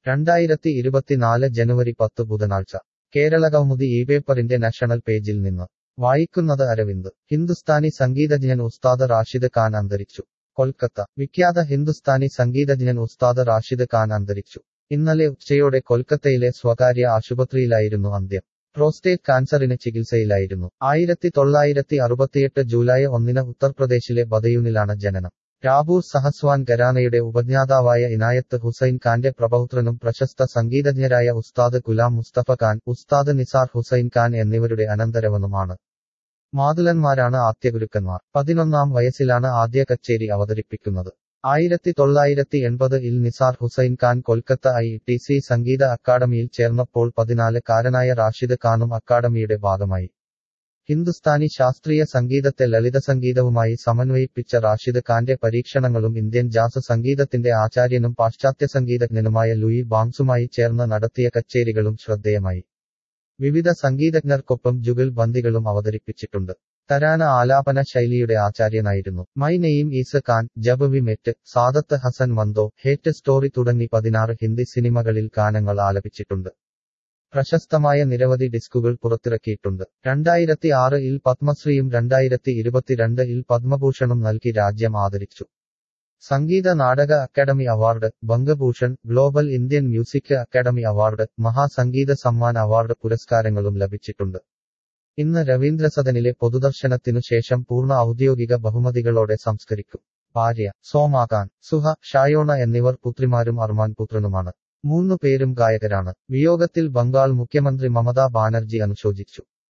രണ്ടായിരത്തി ഇരുപത്തിനാല് ജനുവരി പത്ത് ബുധനാഴ്ച കേരളകൗമുദി ഈ പേപ്പറിന്റെ നാഷണൽ പേജിൽ നിന്ന് വായിക്കുന്നത് അരവിന്ദ് ഹിന്ദുസ്ഥാനി സംഗീതജ്ഞൻ ഉസ്താദ് റാഷിദ് ഖാൻ അന്തരിച്ചു കൊൽക്കത്ത വിഖ്യാത ഹിന്ദുസ്ഥാനി സംഗീതജ്ഞൻ ഉസ്താദ് റാഷിദ് ഖാൻ അന്തരിച്ചു ഇന്നലെ ഉച്ചയോടെ കൊൽക്കത്തയിലെ സ്വകാര്യ ആശുപത്രിയിലായിരുന്നു അന്ത്യം പ്രോസ്റ്റേറ്റ് കാൻസറിന് ചികിത്സയിലായിരുന്നു ആയിരത്തി തൊള്ളായിരത്തി അറുപത്തിയെട്ട് ജൂലൈ ഒന്നിന് ഉത്തർപ്രദേശിലെ ബദയൂനിലാണ് ജനനം രാബൂർ സഹസ്വാൻ ഘരാനയുടെ ഉപജ്ഞാതാവായ ഇനായത്ത് ഹുസൈൻ ഖാന്റെ പ്രപൗത്രനും പ്രശസ്ത സംഗീതജ്ഞരായ ഉസ്താദ് ഗുലാം മുസ്തഫ ഖാൻ ഉസ്താദ് നിസാർ ഹുസൈൻ ഖാൻ എന്നിവരുടെ അനന്തരവനുമാണ് മാതുലന്മാരാണ് ആദ്യഗുരുക്കന്മാർ പതിനൊന്നാം വയസ്സിലാണ് ആദ്യ കച്ചേരി അവതരിപ്പിക്കുന്നത് ആയിരത്തി തൊള്ളായിരത്തി എൺപത് ഇൽ Nisar Hussain Khan Kolkata I T C സംഗീത അക്കാദമിയിൽ ചേർന്നപ്പോൾ പതിനാല് കാരനായ റാഷിദ് ഖാനും അക്കാദമിയുടെ ഭാഗമായി ഹിന്ദുസ്ഥാനി ശാസ്ത്രീയ സംഗീതത്തെ ലളിത സംഗീതവുമായി സമന്വയിപ്പിച്ച റാഷിദ് ഖാന്റെ പരീക്ഷണങ്ങളും ഇന്ത്യൻ ജാസ് സംഗീതത്തിന്റെ ആചാര്യനും പാശ്ചാത്യ സംഗീതജ്ഞനുമായ ലൂയി ബാങ്സുമായി ചേർന്ന് നടത്തിയ കച്ചേരികളും ശ്രദ്ധേയമായി വിവിധ സംഗീതജ്ഞർക്കൊപ്പം ജുഗൽ ബന്ദികളും അവതരിപ്പിച്ചിട്ടുണ്ട് തരാന ആലാപന ശൈലിയുടെ ആചാര്യനായിരുന്നു my name is Khan Jab we met Saadat Hasan Manto hate story തുടങ്ങി പതിനാറ് ഹിന്ദി സിനിമകളിൽ ഗാനങ്ങൾ ആലപിച്ചിട്ടുണ്ട് പ്രശസ്തമായ നിരവധി ഡിസ്കുകൾ പുറത്തിറക്കിയിട്ടുണ്ട് രണ്ടായിരത്തി ആറ് ഇൽ പത്മശ്രീയും രണ്ടായിരത്തി ഇരുപത്തിരണ്ട് ഇൽ പത്മഭൂഷണും നൽകി രാജ്യം ആദരിച്ചു Sangeet Natak academy award Bangabhushan global Indian music academy award Mahasangeet Samman award പുരസ്കാരങ്ങളും ലഭിച്ചിട്ടുണ്ട് ഇന്ന് രവീന്ദ്രസദനിലെ പൊതുദർശനത്തിനു ശേഷം പൂർണ്ണ ഔദ്യോഗിക ബഹുമതികളോടെ സംസ്കരിക്കും ഭാര്യ സോമാഖാൻ സുഹ ഷായോണ എന്നിവർ പുത്രിമാരും അർമാൻ പുത്രനുമാണ് മൂന്നു പേരും ഗായകരാണ് വിയോഗത്തിൽ ബംഗാൾ മുഖ്യമന്ത്രി മമതാ ബാനർജി അനുശോചിച്ചു